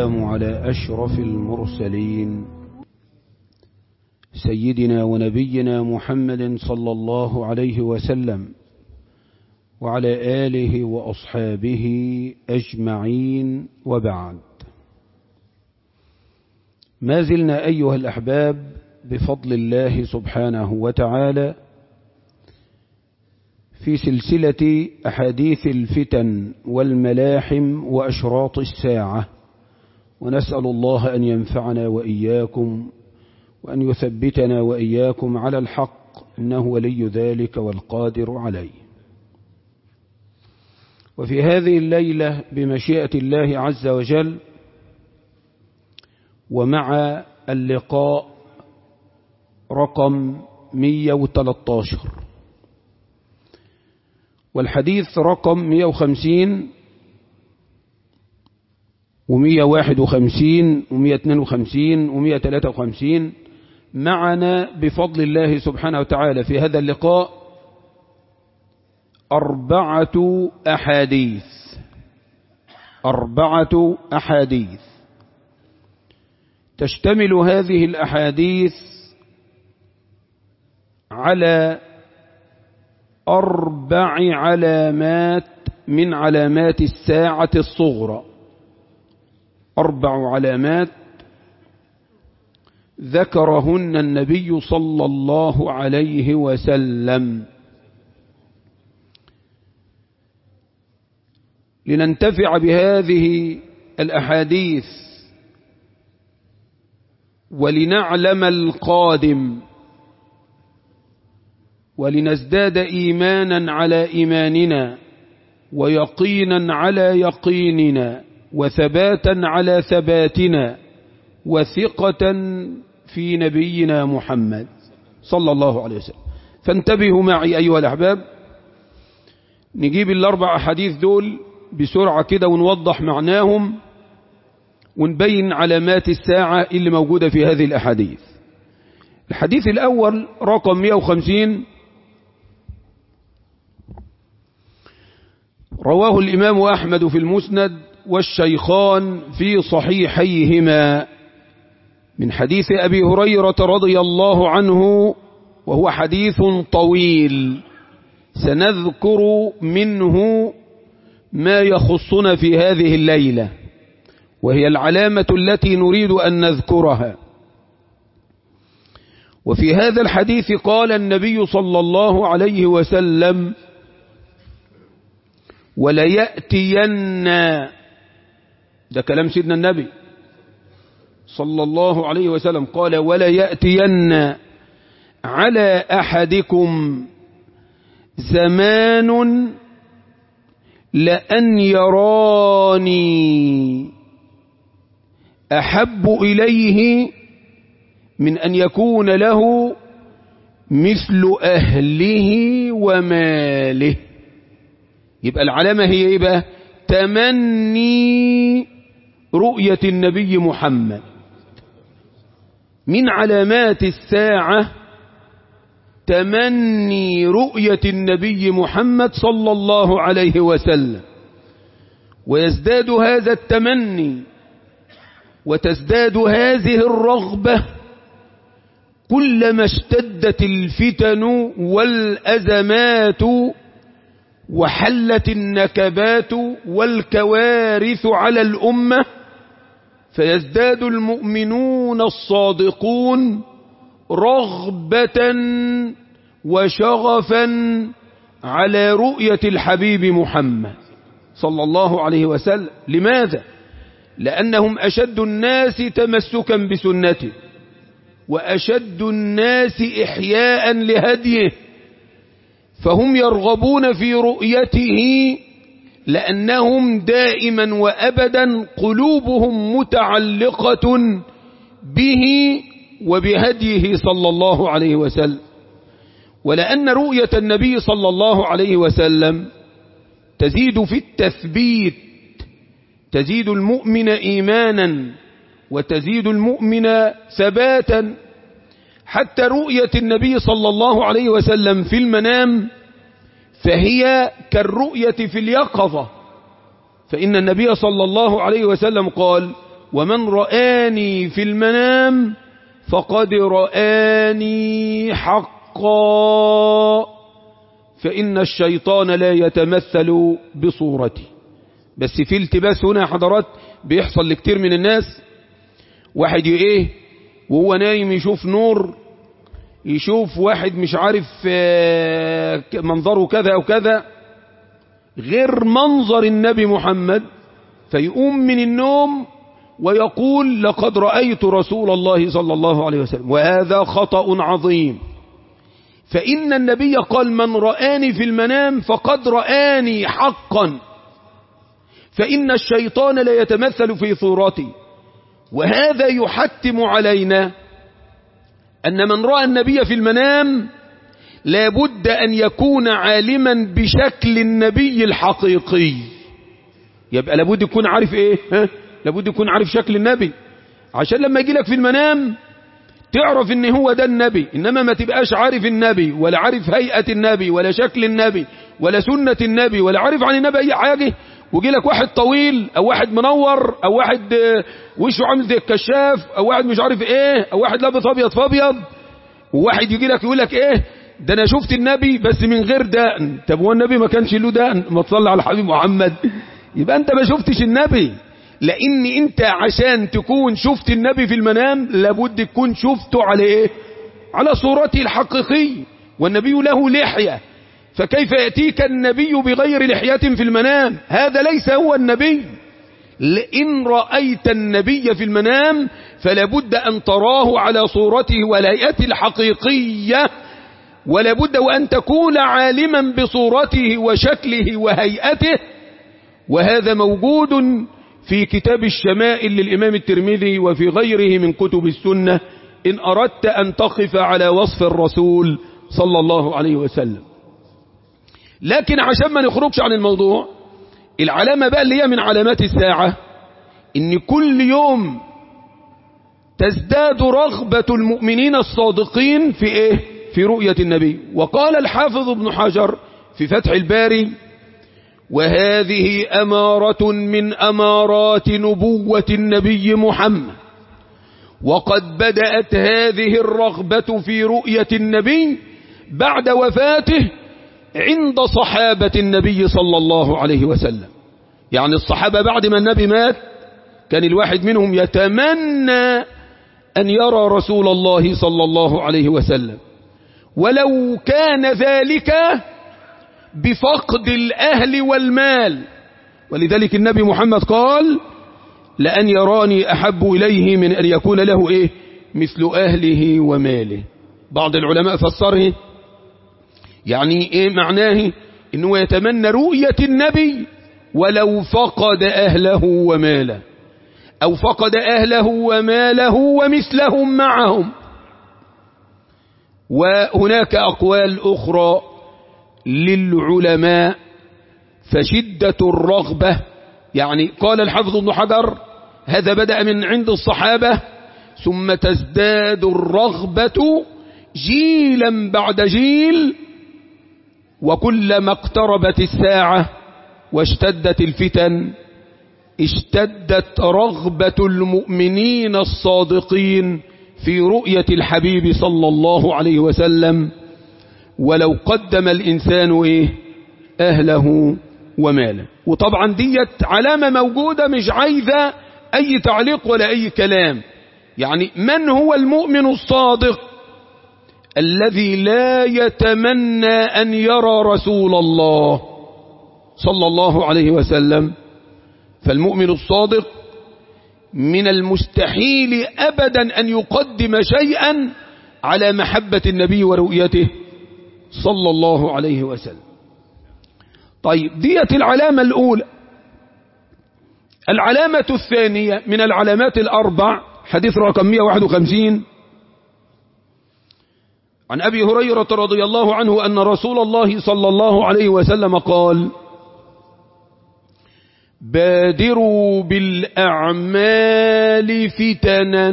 والسلام على أشرف المرسلين سيدنا ونبينا محمد صلى الله عليه وسلم وعلى آله وأصحابه أجمعين وبعد ما زلنا أيها الأحباب بفضل الله سبحانه وتعالى في سلسلة أحاديث الفتن والملاحم وأشراط الساعة ونسأل الله أن ينفعنا وإياكم وأن يثبتنا وإياكم على الحق إنه ولي ذلك والقادر عليه وفي هذه الليلة بمشيئة الله عز وجل ومع اللقاء رقم 113 والحديث رقم 150 و151 و152 و153 معنا بفضل الله سبحانه وتعالى في هذا اللقاء أربعة أحاديث أربعة أحاديث تشتمل هذه الأحاديث على أربع علامات من علامات الساعة الصغرى أربع علامات ذكرهن النبي صلى الله عليه وسلم لننتفع بهذه الأحاديث ولنعلم القادم ولنزداد إيمانا على إيماننا ويقينا على يقيننا وثباتا على ثباتنا وثقة في نبينا محمد صلى الله عليه وسلم فانتبهوا معي أيها الأحباب نجيب الأربع أحاديث دول بسرعة كده ونوضح معناهم ونبين علامات الساعة اللي موجودة في هذه الأحاديث الحديث الأول رقم 150 رواه الإمام أحمد في المسند والشيخان في صحيحيهما من حديث أبي هريرة رضي الله عنه وهو حديث طويل سنذكر منه ما يخصنا في هذه الليلة وهي العلامة التي نريد أن نذكرها وفي هذا الحديث قال النبي صلى الله عليه وسلم وليأتين ده كلام سيدنا النبي صلى الله عليه وسلم قال وليأتين على أحدكم زمان لأن يراني أحب إليه من أن يكون له مثل أهله وماله يبقى العلامة هي إيه بقى تمني رؤية النبي محمد من علامات الساعة تمني رؤية النبي محمد صلى الله عليه وسلم ويزداد هذا التمني وتزداد هذه الرغبة كلما اشتدت الفتن والأزمات وحلت النكبات والكوارث على الأمة فيزداد المؤمنون الصادقون رغبة وشغفا على رؤية الحبيب محمد صلى الله عليه وسلم لماذا؟ لأنهم أشد الناس تمسكا بسنته وأشد الناس إحياء لهديه فهم يرغبون في رؤيته لأنهم دائما وأبدا قلوبهم متعلقة به وبهديه صلى الله عليه وسلم ولأن رؤية النبي صلى الله عليه وسلم تزيد في التثبيت تزيد المؤمن إيمانا وتزيد المؤمن ثباتا حتى رؤية النبي صلى الله عليه وسلم في المنام فهي كالرؤية في اليقظة فإن النبي صلى الله عليه وسلم قال ومن رآني في المنام فقد رآني حقا فإن الشيطان لا يتمثل بصورتي بس في التباس هنا يا حضرات بيحصل لكتير من الناس واحد ايه وهو نايم يشوف نور يشوف واحد مش عارف منظره كذا او كذا غير منظر النبي محمد فيقوم من النوم ويقول لقد رأيت رسول الله صلى الله عليه وسلم وهذا خطأ عظيم فإن النبي قال من رآني في المنام فقد رآني حقا فإن الشيطان لا يتمثل في صورتي وهذا يحتم علينا أن من رأى النبي في المنام لابد أن يكون عالما بشكل النبي الحقيقي يبقى لابد يكون عارف ايه ها؟ لابد يكون عارف شكل النبي عشان لما يجي لك في المنام تعرف ان هو ده النبي انما ما تبقاش عارف النبي ولا عارف هيئة النبي ولا شكل النبي ولا سنة النبي ولا عارف عن النبي اي حاجة ويجي لك واحد طويل او واحد منور او واحد وشه عامل زي الكشاف او واحد مش عارف ايه او واحد لابس ابيض في ابيض وواحد يجي لك يقول لك ايه ده انا شفت النبي بس من غير دقن طب هو النبي ما كانش له دقن ما تصلي على الحبيب محمد يبقى انت ما شفتش النبي لان انت عشان تكون شفت النبي في المنام لابد تكون شفته على ايه على صورته الحقيقية والنبي له لحية فكيف يأتيك النبي بغير لحية في المنام هذا ليس هو النبي لئن رأيت النبي في المنام فلابد أن تراه على صورته والهيئة الحقيقية ولابد وأن تكون عالما بصورته وشكله وهيئته وهذا موجود في كتاب الشمائل للإمام الترمذي وفي غيره من كتب السنة إن أردت أن تقف على وصف الرسول صلى الله عليه وسلم لكن عشان ما نخرجش عن الموضوع العلامة بقى اللي هي من علامات الساعة إن كل يوم تزداد رغبة المؤمنين الصادقين في إيه؟ في رؤية النبي وقال الحافظ ابن حجر في فتح الباري وهذه أمارة من أمارات نبوة النبي محمد وقد بدأت هذه الرغبة في رؤية النبي بعد وفاته عند صحابة النبي صلى الله عليه وسلم يعني الصحابة بعد ما النبي مات كان الواحد منهم يتمنى أن يرى رسول الله صلى الله عليه وسلم ولو كان ذلك بفقد الأهل والمال ولذلك النبي محمد قال لأن يراني أحب إليه من أن يكون له إيه مثل أهله وماله بعض العلماء فسره يعني إيه معناه إنه يتمنى رؤية النبي ولو فقد أهله وماله أو فقد أهله وماله ومثلهم معهم وهناك أقوال أخرى للعلماء فشدة الرغبة يعني قال الحافظ ابن حجر هذا بدأ من عند الصحابة ثم تزداد الرغبة جيلا بعد جيل وكلما اقتربت الساعة واشتدت الفتن اشتدت رغبة المؤمنين الصادقين في رؤية الحبيب صلى الله عليه وسلم ولو قدم الإنسان إيه أهله وماله وطبعا ديت علامة موجودة مش عايزة أي تعليق ولا أي كلام يعني من هو المؤمن الصادق الذي لا يتمنى أن يرى رسول الله صلى الله عليه وسلم فالمؤمن الصادق من المستحيل أبدا أن يقدم شيئا على محبة النبي ورؤيته صلى الله عليه وسلم طيب ديت العلامة الأولى العلامة الثانية من العلامات الأربع حديث رقم 151 عن أبي هريرة رضي الله عنه أن رسول الله صلى الله عليه وسلم قال بادروا بالأعمال فتنا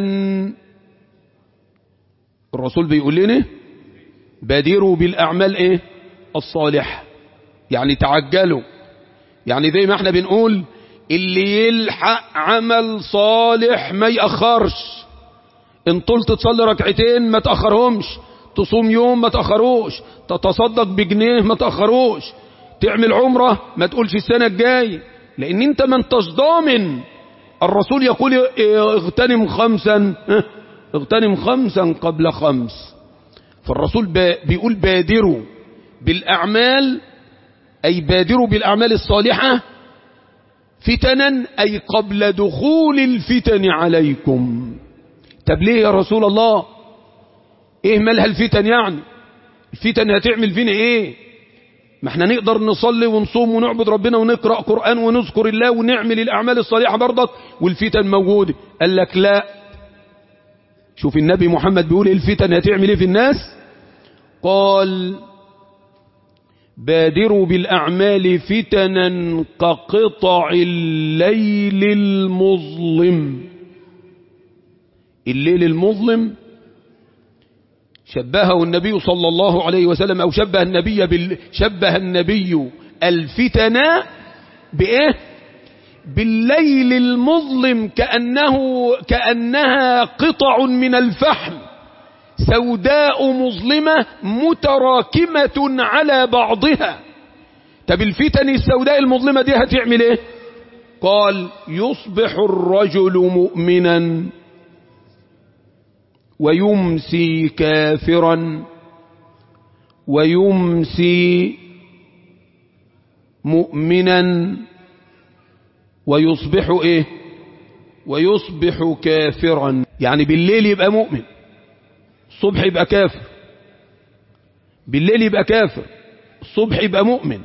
الرسول بيقول لنا بادروا بالأعمال إيه الصالحة يعني تعجلوا يعني زي ما احنا بنقول اللي يلحق عمل صالح ما يأخرش ان طلت تصلي ركعتين ما تأخرهمش تصوم يوم ما تأخروش تتصدق بجنيه ما تأخروش تعمل عمرة ما تقولش السنة الجاي لان انت ما انتش ضامن الرسول يقول اغتنم خمسا اغتنم خمسا قبل خمس فالرسول بيقول بادروا بالأعمال أي بادروا بالأعمال الصالحة فتنا أي قبل دخول الفتن عليكم طب ليه يا رسول الله ايه مالها الفتن يعني الفتن هتعمل فينا ايه ما احنا نقدر نصلي ونصوم ونعبد ربنا ونقرأ قرآن ونذكر الله ونعمل الأعمال الصالحة برضك والفتن موجودة قال لك لا شوف النبي محمد بيقول ايه الفتن هتعمل ايه في الناس قال بادروا بالأعمال فتنا كقطع الليل المظلم الليل المظلم شبهه النبي صلى الله عليه وسلم أو شبه النبي بال... شبه النبي الفتن بإيه بالليل المظلم كأنه كأنها قطع من الفحم سوداء مظلمة متراكمة على بعضها طب الفتن السوداء المظلمة دي هتعمل ايه قال يصبح الرجل مؤمنا ويمسي كافرا ويمسي مؤمنا ويصبح ايه ويصبح كافرا يعني بالليل يبقى مؤمن الصبح يبقى كافر بالليل يبقى كافر الصبح يبقى مؤمن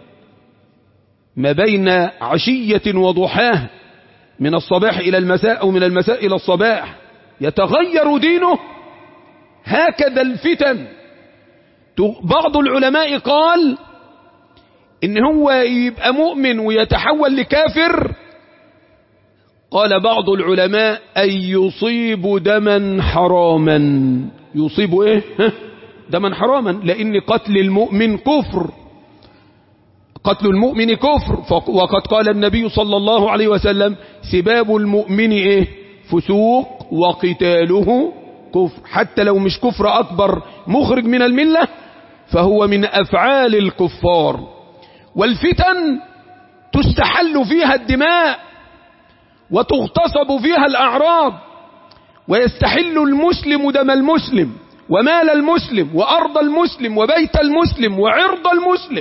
ما بين عشية وضحاها من الصباح إلى المساء أو من المساء إلى الصباح يتغير دينه هكذا الفتن بعض العلماء قال إن هو يبقى مؤمن ويتحول لكافر قال بعض العلماء أن يصيب دما حراما يصيب ايه دما حراما لان قتل المؤمن كفر قتل المؤمن كفر وقد قال النبي صلى الله عليه وسلم سباب المؤمن ايه فسوق وقتاله كفر حتى لو مش كفر اكبر مخرج من الملة فهو من افعال الكفار والفتن تستحل فيها الدماء وتغتصب فيها الاعراض ويستحل المسلم دم المسلم ومال المسلم وأرض المسلم وبيت المسلم وعرض المسلم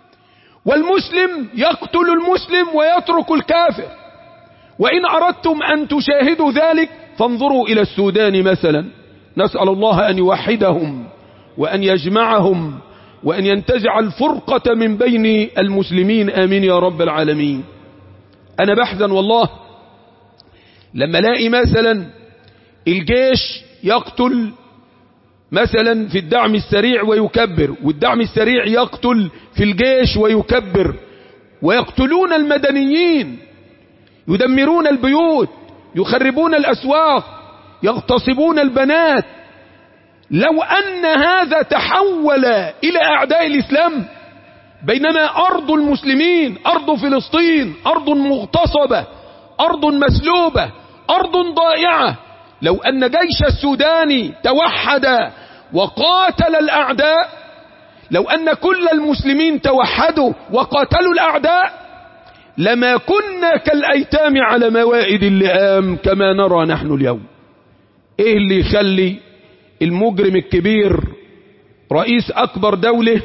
والمسلم يقتل المسلم ويترك الكافر وإن أردتم أن تشاهدوا ذلك فانظروا إلى السودان مثلا نسأل الله أن يوحدهم وأن يجمعهم وأن ينتزع الفرقة من بين المسلمين آمين يا رب العالمين أنا بحزن والله لما لاقي مثلا الجيش يقتل مثلا في الدعم السريع ويكبر والدعم السريع يقتل في الجيش ويكبر ويقتلون المدنيين يدمرون البيوت يخربون الأسواق يغتصبون البنات لو أن هذا تحول إلى أعداء الإسلام بينما أرض المسلمين أرض فلسطين أرض مغتصبة أرض مسلوبة أرض ضائعة لو أن جيش السوداني توحد وقاتل الأعداء لو أن كل المسلمين توحدوا وقاتلوا الأعداء لما كنا كالأيتام على موائد اللئام كما نرى نحن اليوم ايه اللي يخلي المجرم الكبير رئيس أكبر دولة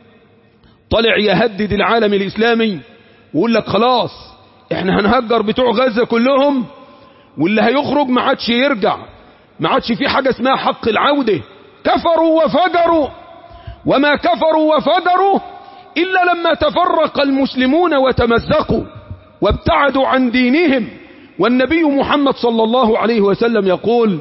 طلع يهدد العالم الإسلامي ويقول لك خلاص احنا هنهجر بتوع غزة كلهم واللي هيخرج ما عادش يرجع ما عادش في حاجة اسمها حق العودة كفروا وفجروا وما كفروا وفجروا إلا لما تفرق المسلمون وتمزقوا وابتعدوا عن دينهم والنبي محمد صلى الله عليه وسلم يقول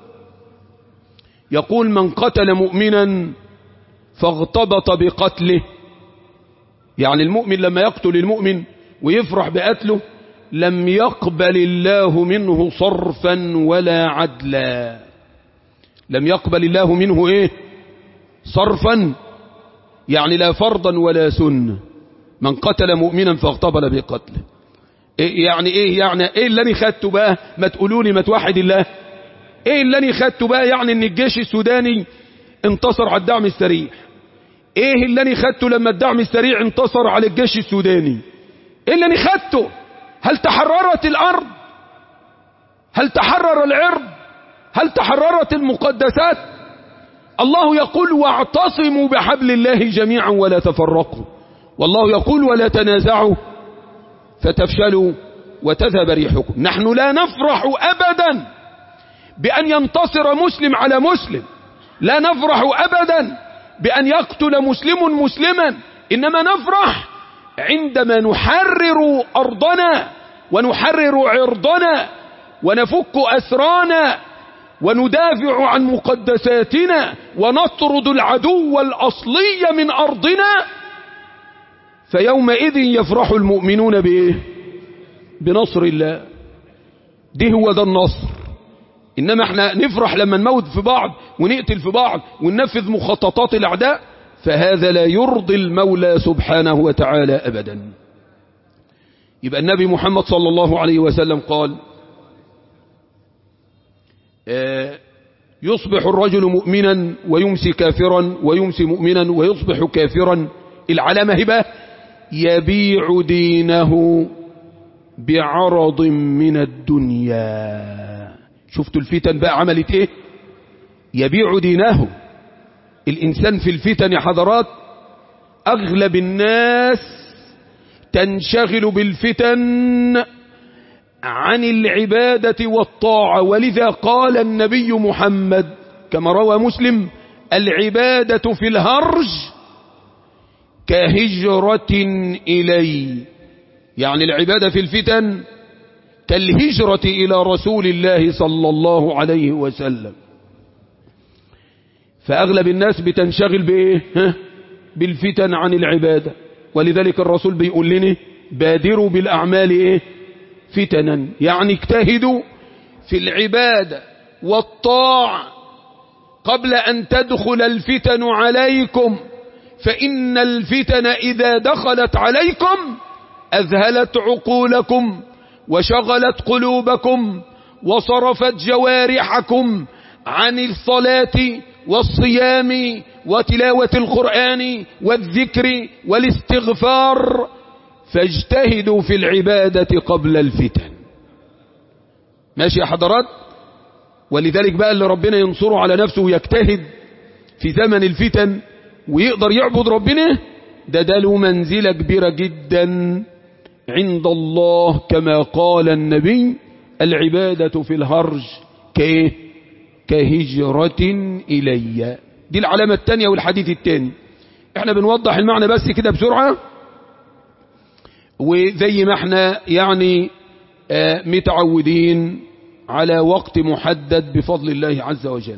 يقول من قتل مؤمنا فاغتبط بقتله يعني المؤمن لما يقتل المؤمن ويفرح بقتله لم يقبل الله منه صرفا ولا عدلا لم يقبل الله منه ايه صرفا يعني لا فرضا ولا سنة من قتل مؤمنا فاغتبل بقتله إيه يعني ايه يعني ايه اللي انا خدته بقى ما تقولوني ما توحد الله ايه اللي انا خدته بقى يعني ان الجيش السوداني انتصر على الدعم السريع ايه اللي انا خدته لما الدعم السريع انتصر على الجيش السوداني ايه اللي انا خدته هل تحررت الارض هل تحرر العرض هل تحررت المقدسات الله يقول واعتصموا بحبل الله جميعا ولا تفرقوا والله يقول ولا تنازعوا فتفشلوا وتذهب ريحكم نحن لا نفرح أبدا بأن ينتصر مسلم على مسلم لا نفرح أبدا بأن يقتل مسلم مسلما إنما نفرح عندما نحرر أرضنا ونحرر عرضنا ونفك أسرانا وندافع عن مقدساتنا ونطرد العدو الأصلي من أرضنا فيومئذ يفرح المؤمنون بإيه بنصر الله دي هو ده النصر إنما احنا نفرح لما نموت في بعض ونقتل في بعض وننفذ مخططات الأعداء فهذا لا يرضي المولى سبحانه وتعالى أبدا يبقى النبي محمد صلى الله عليه وسلم قال يصبح الرجل مؤمنا ويمسي كافرا ويمسي مؤمنا ويصبح كافرا العلامة هبة يبيع دينه بعرض من الدنيا شفتوا الفتن بقى عملت ايه يبيع دينه الانسان في الفتن يا حضرات اغلب الناس تنشغل بالفتن عن العبادة والطاعة ولذا قال النبي محمد كما روى مسلم العبادة في الهرج كهجرة إلي يعني العبادة في الفتن كالهجرة إلى رسول الله صلى الله عليه وسلم فأغلب الناس بتنشغل بإيه بالفتن عن العبادة ولذلك الرسول بيقول لنا بادروا بالأعمال إيه فتنا يعني اجتهدوا في العبادة والطاعة قبل أن تدخل الفتن عليكم فإن الفتن إذا دخلت عليكم أذهلت عقولكم وشغلت قلوبكم وصرفت جوارحكم عن الصلاة والصيام وتلاوة القرآن والذكر والاستغفار فاجتهدوا في العبادة قبل الفتن ماشي يا حضرات ولذلك بقى اللي ربنا ينصره على نفسه ويجتهد في زمن الفتن ويقدر يعبد ربنا ده ده له منزلة كبيرة جدا عند الله كما قال النبي العبادة في الهرج كايه كهجرة إلي دي العلامة الثانية والحديث الثاني احنا بنوضح المعنى بس كده بسرعة وزي ما احنا يعني اه متعودين على وقت محدد بفضل الله عز وجل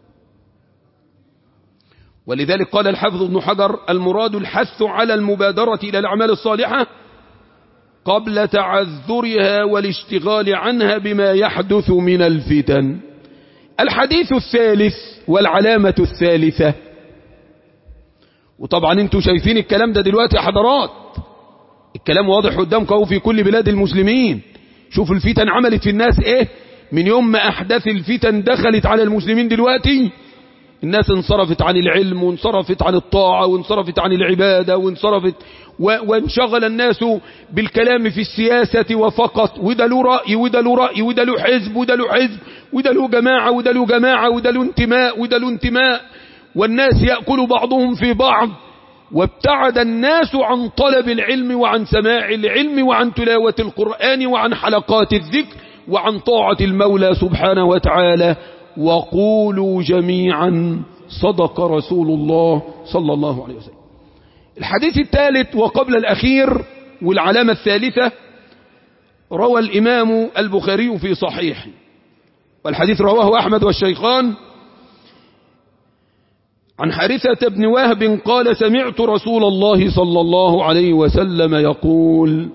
ولذلك قال الحافظ ابن حجر المراد الحث على المبادرة إلى الأعمال الصالحة قبل تعذرها والاشتغال عنها بما يحدث من الفتن الحديث الثالث والعلامة الثالثة وطبعا انتوا شايفين الكلام ده دلوقتي يا حضرات الكلام واضح قدامكم اهو في كل بلاد المسلمين شوف الفتن عملت في الناس ايه من يوم ما احداث الفتن دخلت على المسلمين دلوقتي الناس انصرفت عن العلم وانصرفت عن الطاعة وانصرفت عن العبادة وانصرفت وانشغل الناس بالكلام في السياسة وفقط وده له رأي وده له رأي وده له حزب وده له حزب وده له جماعة وده له جماعة وده له انتماء وده له انتماء والناس يأكل بعضهم في بعض وابتعد الناس عن طلب العلم وعن سماع العلم وعن تلاوة القرآن وعن حلقات الذكر وعن طاعة المولى سبحانه وتعالى وقولوا جميعا صدق رسول الله صلى الله عليه وسلم الحديث الثالث وقبل الأخير والعلامة الثالثة روى الإمام البخاري في صحيحه والحديث رواه أحمد والشيخان عن حارثة بن وهب قال سمعت رسول الله صلى الله عليه وسلم يقول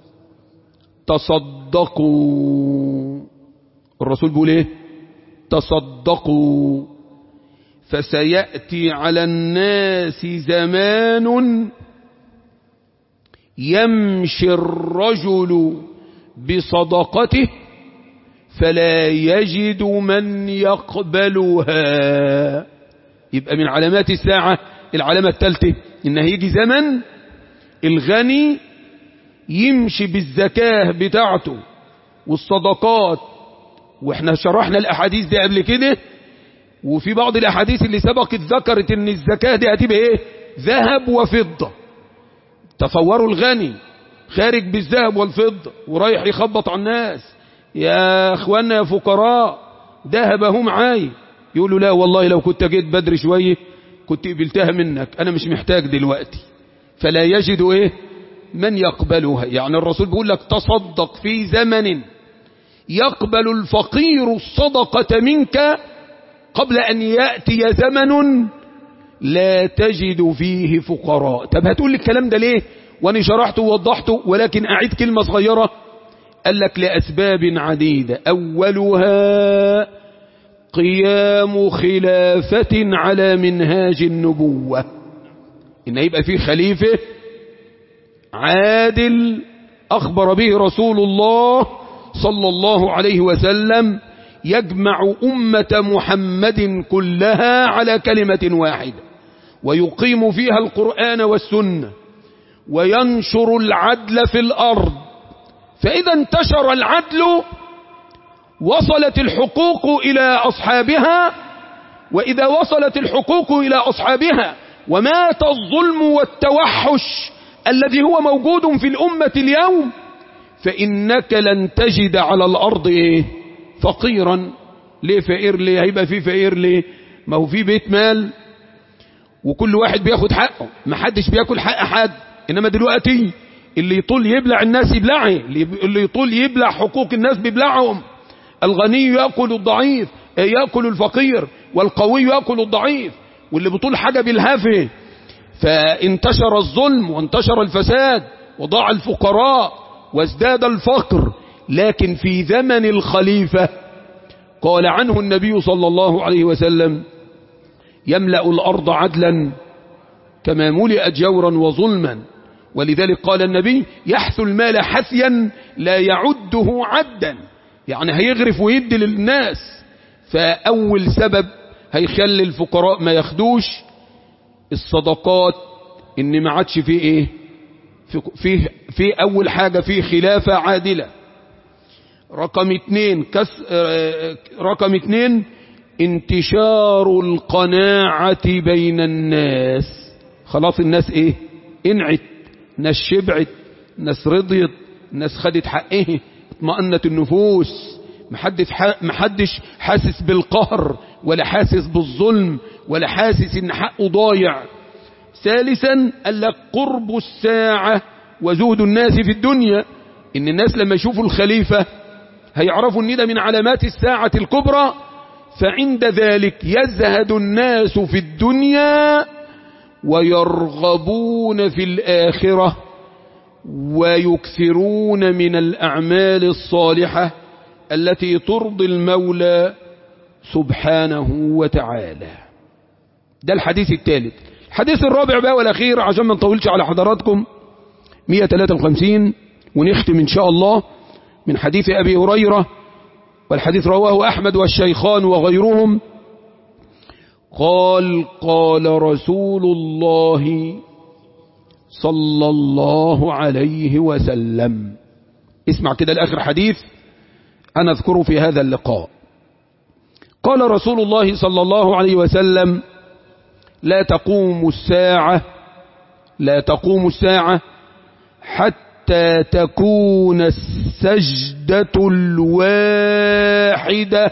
تصدقوا الرسول بيقول ايه تصدقوا فسيأتي على الناس زمان يمشي الرجل بصدقته فلا يجد من يقبلها يبقى من علامات الساعة العلامة الثالثة إن هيجي زمن الغني يمشي بالزكاة بتاعته والصدقات واحنا شرحنا الأحاديث دي قبل كده وفي بعض الأحاديث اللي سبقت ذكرت إن الزكاة دي هتبقى إيه ذهب وفضة تصوروا الغني خارج بالذهب والفضة ورايح يخبط على الناس يا اخوانا يا فقراء ذهب اهو معاي يقولوا لا والله لو كنت جيت بدري شوية كنت قبلتها منك انا مش محتاج دلوقتي فلا يجد ايه من يقبلها يعني الرسول بيقول لك تصدق في زمن يقبل الفقير الصدقة منك قبل ان يأتي زمن لا تجد فيه فقراء طب هتقول لي الكلام ده ليه وانا شرحته ووضحته ولكن اعيد كلمة صغيرة قال لك لأسباب عديدة أولها قيام خلافة على منهاج النبوة إن يبقى في خليفة عادل أخبر به رسول الله صلى الله عليه وسلم يجمع أمة محمد كلها على كلمة واحدة ويقيم فيها القرآن والسنة وينشر العدل في الأرض فإذا انتشر العدل وصلت الحقوق إلى أصحابها وإذا وصلت الحقوق إلى أصحابها ومات الظلم والتوحش الذي هو موجود في الأمة اليوم فإنك لن تجد على الأرض إيه فقيرا ليه فقير ليه هيبقى في فقير ليه ما هو في بيت مال وكل واحد بياخد حقه ما حدش بياكل حق حد إنما دلوقتي اللي يطول يبلع الناس يبلعه اللي يطول يبلع حقوق الناس بيبلعهم الغني يأكل الضعيف يأكل الفقير والقوي يأكل الضعيف واللي بطول حاجة بالهفه فانتشر الظلم وانتشر الفساد وضاع الفقراء وازداد الفقر لكن في زمن الخليفة قال عنه النبي صلى الله عليه وسلم يملأ الأرض عدلا كما ملئت جورا وظلما ولذلك قال النبي يحث المال حثيا لا يعده عدا يعني هيغرف ويدي للناس فأول سبب هيخلي الفقراء ما ياخدوش الصدقات ان ما عادش في ايه في, في, في اول حاجة في خلافة عادلة رقم اتنين كس رقم اتنين انتشار القناعة بين الناس خلاص الناس ايه انعت ناس شبعت ناس رضيت ناس خدت حقه اطمأنت النفوس محدش محدش حاسس بالقهر ولا حاسس بالظلم ولا حاسس ان حقه ضايع ثالثا قال لك قرب الساعة وزهد الناس في الدنيا ان الناس لما يشوفوا الخليفة هيعرفوا ان ده من علامات الساعة الكبرى فعند ذلك يزهد الناس في الدنيا ويرغبون في الآخرة ويكثرون من الأعمال الصالحة التي ترضي المولى سبحانه وتعالى ده الحديث الثالث الحديث الرابع بقى والأخير عشان ما نطولش على حضراتكم 153 ونختم إن شاء الله من حديث أبي هريرة والحديث رواه أحمد والشيخان وغيرهم قال قال رسول الله صلى الله عليه وسلم اسمع كده الآخر حديث أنا أذكره في هذا اللقاء قال رسول الله صلى الله عليه وسلم لا تقوم الساعة لا تقوم الساعة حتى تكون السجدة الواحدة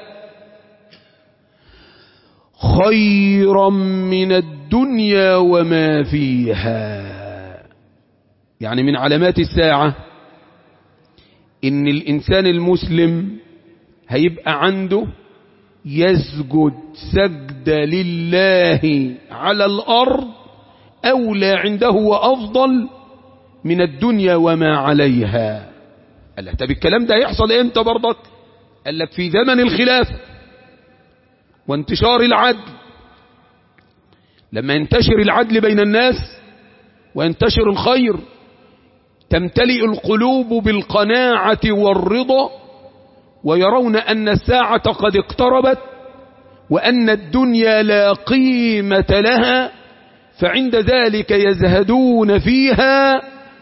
خيرا من الدنيا وما فيها يعني من علامات الساعة ان الانسان المسلم هيبقى عنده يسجد سجدة لله على الارض اولى عنده وافضل من الدنيا وما عليها قال لك طب الكلام ده يحصل امتى برضك قال لك في زمن الخلافة وانتشار العدل لما ينتشر العدل بين الناس وينتشر الخير تمتلئ القلوب بالقناعة والرضا ويرون أن الساعة قد اقتربت وأن الدنيا لا قيمة لها فعند ذلك يزهدون فيها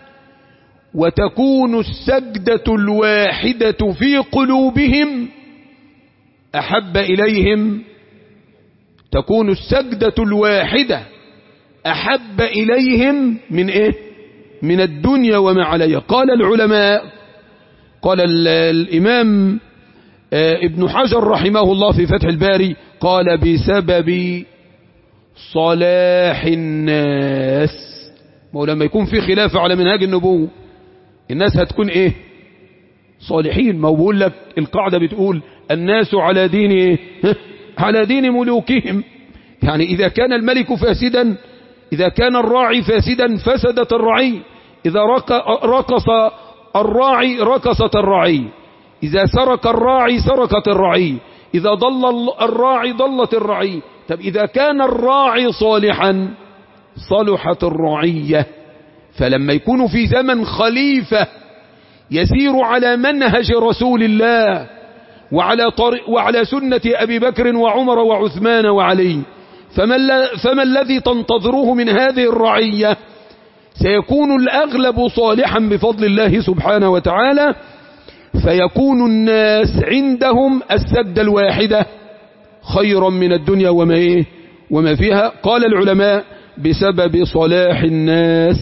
وتكون السجدة الواحدة في قلوبهم أحب إليهم تكون السجدة الواحدة أحب إليهم من إيه من الدنيا وما عليها قال العلماء قال الإمام ابن حجر رحمه الله في فتح الباري قال بسبب صلاح الناس ما لما يكون في خلاف على منهاج النبوة الناس هتكون ايه صالحين ما هو بقول لك القاعدة بتقول الناس على دين ايه على دين ملوكهم يعني إذا كان الملك فاسدا إذا كان الراعي فاسدا فسدت الرعي إذا رقص الراعي رقصت الرعي إذا سرق الراعي سرقت الرعي إذا ضل الراعي ضلت الرعي طب إذا كان الراعي صالحا صلحت الرعية فلما يكون في زمن خليفة يسير على منهج رسول الله وعلى, طريق وعلى سنة أبي بكر وعمر وعثمان وعلي فما, فما الذي تنتظروه من هذه الرعية سيكون الأغلب صالحا بفضل الله سبحانه وتعالى فيكون الناس عندهم السد الواحدة خيرا من الدنيا وما, إيه وما فيها قال العلماء بسبب صلاح الناس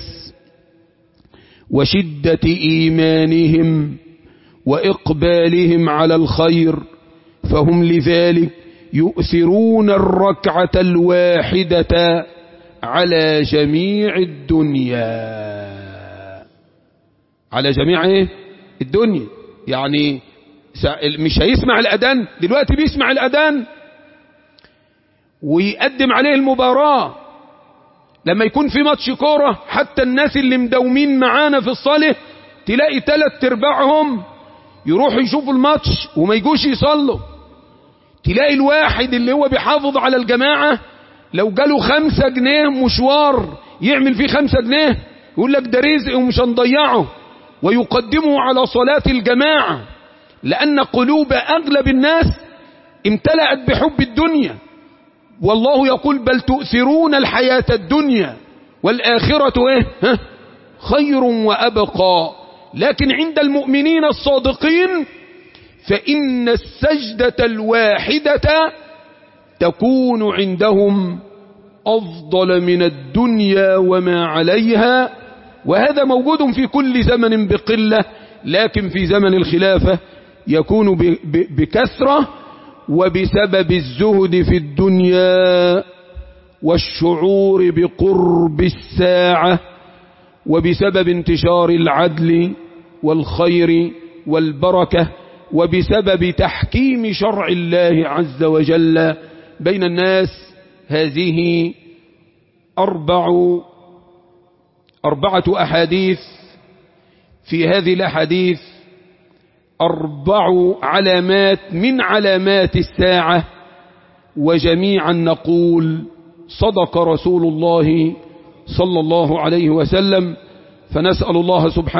وشدة إيمانهم وإقبالهم على الخير فهم لذلك يؤثرون الركعة الواحدة على جميع الدنيا على جميع ايه الدنيا يعني مش هيسمع الأذان دلوقتي بيسمع الأذان ويقدم عليه المباراة لما يكون في ماتش كورة حتى الناس اللي مدومين معانا في الصالح تلاقي تلات ارباعهم يروحوا يشوفوا الماتش وما يجوش يصلوا تلاقي الواحد اللي هو بيحافظ على الجماعة لو جاله خمسة جنيه مشوار يعمل فيه خمسة جنيه يقول لك ده رزق ومش هنضيعه ويقدمه على صلاة الجماعة لأن قلوب أغلب الناس امتلأت بحب الدنيا والله يقول بل تؤثرون الحياة الدنيا والآخرة إيه؟ ها؟ خير وأبقى لكن عند المؤمنين الصادقين فإن السجدة الواحدة تكون عندهم أفضل من الدنيا وما عليها وهذا موجود في كل زمن بقلة لكن في زمن الخلافة يكون بكثرة وبسبب الزهد في الدنيا والشعور بقرب الساعة وبسبب انتشار العدل والخير والبركة وبسبب تحكيم شرع الله عز وجل بين الناس هذه أربع أربعة أحاديث في هذه الأحاديث أربع علامات من علامات الساعة وجميعا نقول صدق رسول الله صلى الله عليه وسلم فنسأل الله سبحانه